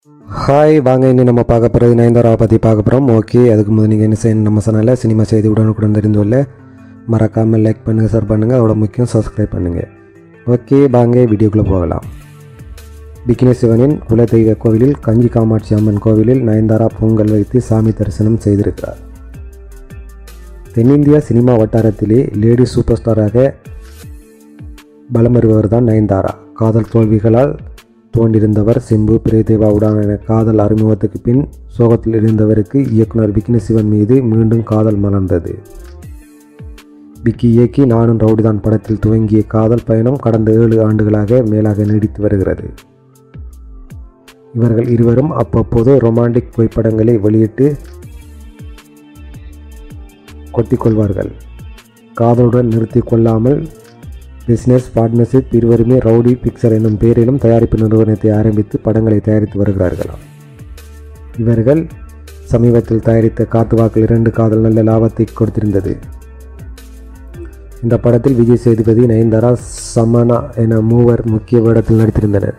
hi வாங்க இன்னும் நம்ம பார்க்க போகிறது நயன்தாராவை பற்றி பார்க்க போகிறோம் ஓகே அதுக்கு முதல் நீங்கள் என்ன செய்யணும் நம்ம சேனலில் சினிமா செய்தி உடனுக்குடன் தெரிந்து கொள்ள மறக்காமல் லைக் பண்ணுங்கள் ஷேர் பண்ணுங்கள் அதோட முக்கியம் சப்ஸ்கிரைப் பண்ணுங்கள் ஓகே வாங்க வீடியோக்குள்ளே போகலாம் பிக்கினி சிவனின் குலதெய்வ கோவிலில் கஞ்சி காமாட்சி அம்மன் கோவிலில் நயன்தாரா பொங்கல் வைத்து சாமி தரிசனம் செய்திருக்கிறார் தென்னிந்திய சினிமா வட்டாரத்திலே லேடி சூப்பர் ஸ்டாராக பலம் வருபவர் தான் நயன்தாரா காதல் தோல்விகளால் தோன்றிருந்தவர் சிம்பு பிரேதேவாவுடனான காதல் அறிமுகத்துக்கு பின் சோகத்தில் இருந்தவருக்கு இயக்குனர் விக்னி சிவன் மீது மீண்டும் காதல் மலர்ந்தது விக்கி இயக்கி நானும் ரவுடிதான் படத்தில் துவங்கிய காதல் பயணம் கடந்த ஏழு ஆண்டுகளாக மேலாக நீடித்து வருகிறது இவர்கள் இருவரும் அப்பப்போது ரொமான்டிக் புகைப்படங்களை வெளியிட்டு கொட்டிக்கொள்வார்கள் காதலுடன் நிறுத்திக் கொள்ளாமல் பிஸ்னஸ் பார்ட்னர்ஷிப் இருவருமே ரவுடி பிக்சர் என்னும் பெயரிலும் தயாரிப்பு நிறுவனத்தை ஆரம்பித்து படங்களை தயாரித்து வருகிறார்களாம் இவர்கள் சமீபத்தில் தயாரித்த காத்துவாக்கில் இரண்டு காதல் நல்ல லாபத்தை கொடுத்திருந்தது இந்த படத்தில் விஜய் சேதுபதி நயன்தாரா சமனா என மூவர் முக்கிய வேடத்தில் நடித்திருந்தனர்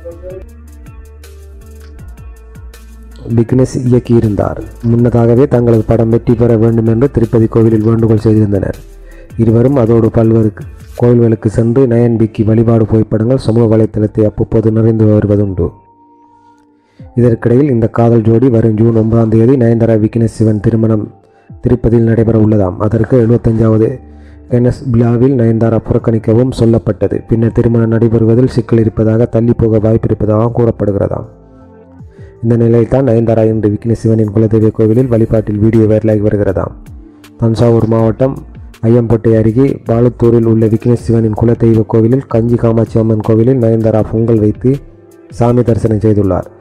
பிக்னஸ் இயக்கியிருந்தார் முன்னதாகவே தங்களது படம் வெற்றி பெற வேண்டும் என்று திருப்பதி கோவிலில் வேண்டுகோள் செய்திருந்தனர் இருவரும் அதோடு பல்வேறு கோவில்களுக்கு சென்று நயன் பிக்கி வழிபாடு புகைப்படங்கள் சமூக வலைத்தளத்தை அவ்வப்போது நிறைந்து வருவதுண்டு இதற்கிடையில் இந்த காதல் ஜோடி வரும் ஜூன் ஒன்பதாம் தேதி நயன்தாரா விக்னேஷ் சிவன் திருமணம் திருப்பதியில் நடைபெற உள்ளதாம் அதற்கு எழுபத்தஞ்சாவது என்எஸ் விழாவில் நயன்தாரா புறக்கணிக்கவும் சொல்லப்பட்டது பின்னர் திருமணம் நடைபெறுவதில் சிக்கல் இருப்பதாக தள்ளி போக வாய்ப்பு இருப்பதாகவும் கூறப்படுகிறதாம் இந்த நிலையில் தான் நயன்தாரா இன்று விக்னேஷ் சிவனின் குலதெய்வ கோவிலில் வழிபாட்டில் வீடியோ வைரலாகி வருகிறதாம் தஞ்சாவூர் மாவட்டம் ஐயம்பேட்டை அருகே பாலத்தூரில் உள்ள விக்னேஷ் சிவனின் குலதெய்வ கோவிலில் கஞ்சி காமாட்சி அம்மன் கோவிலில் நயன்தாரா பொங்கல் வைத்து சாமி தரிசனம் செய்துள்ளார்